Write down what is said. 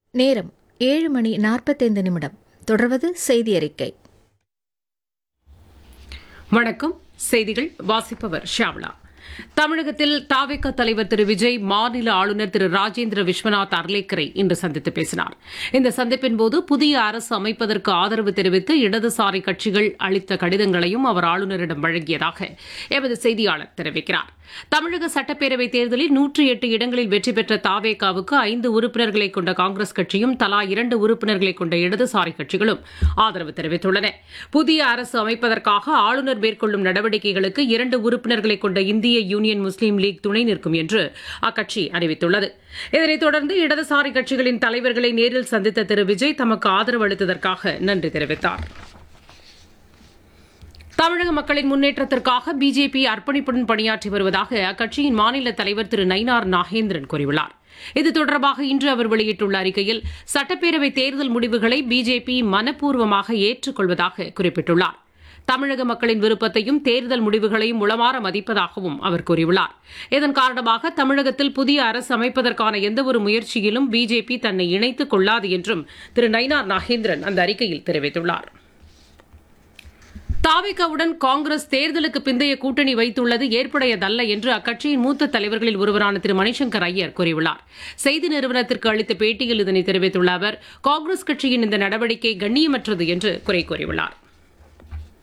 நேரம் ஏழு மணி நாற்பத்தைந்து நிமிடம் தொடர்வது செய்தி அறிக்கை வணக்கம் செய்திகள் வாசிப்பவர் ஷாவ்லா தமிழகத்தில் தாவேக தலைவர் திரு விஜய் மாநில ஆளுநர் திரு ராஜேந்திர விஸ்வநாத் அர்லேக்கரை இன்று சந்தித்து பேசினார் இந்த சந்திப்பின் போது புதிய அரசு அமைப்பதற்கு ஆதரவு தெரிவித்து இடதுசாரி கட்சிகள் அளித்த கடிதங்களையும் அவர் ஆளுநரிடம் வழங்கியதாக எமது செய்தியாளர் தெரிவிக்கிறார் தமிழக சட்டப்பேரவைத் தேர்தலில் நூற்றி எட்டு இடங்களில் வெற்றி பெற்ற தாவேகாவுக்கு ஐந்து உறுப்பினர்களை கொண்ட காங்கிரஸ் கட்சியும் தலா இரண்டு உறுப்பினர்களை கொண்ட இடதுசாரி கட்சிகளும் ஆதரவு தெரிவித்துள்ளன புதிய அரசு அமைப்பதற்காக ஆளுநர் மேற்கொள்ளும் நடவடிக்கைகளுக்கு இரண்டு உறுப்பினர்களை கொண்ட இந்திய யூனியன் முஸ்லீம் லீக் துணை நிற்கும் என்று அக்கட்சி அறிவித்துள்ளது இதனைத் தொடர்ந்து இடதுசாரி கட்சிகளின் தலைவர்களை நேரில் சந்தித்த திரு விஜய் தமக்கு ஆதரவு அளித்ததற்காக நன்றி தெரிவித்தார் தமிழக மக்களின் முன்னேற்றத்திற்காக பிஜேபி அர்ப்பணிப்புடன் பணியாற்றி வருவதாக அக்கட்சியின் மாநில தலைவர் திரு நயினார் நாகேந்திரன் கூறியுள்ளார் இது தொடர்பாக இன்று அவர் வெளியிட்டுள்ள அறிக்கையில் சட்டப்பேரவை தேர்தல் முடிவுகளை பிஜேபி மனப்பூர்வமாக ஏற்றுக்கொள்வதாக குறிப்பிட்டுள்ளார் தமிழக மக்களின் விருப்பத்தையும் தேர்தல் முடிவுகளையும் உளமாற மதிப்பதாகவும் அவர் கூறியுள்ளார் இதன் காரணமாக தமிழகத்தில் புதிய அரசு அமைப்பதற்கான எந்தவொரு முயற்சியிலும் பிஜேபி தன்னை இணைத்துக் கொள்ளாது என்றும் திரு நயினார் நாகேந்திரன் அந்த அறிக்கையில் தெரிவித்துள்ளார் தாவிகாவுடன் காங்கிரஸ் தேர்தலுக்கு பிந்தைய கூட்டணி வைத்துள்ளது ஏற்புடையதல்ல என்று அக்கட்சியின் மூத்த தலைவர்களில் ஒருவரான திரு மணிசங்கர் ஐயர் கூறியுள்ளார் செய்தி நிறுவனத்திற்கு அளித்த பேட்டியில் இதனை தெரிவித்துள்ள அவர் காங்கிரஸ் கட்சியின் இந்த நடவடிக்கை கண்ணியமற்றது என்று குறை கூறியுள்ளார்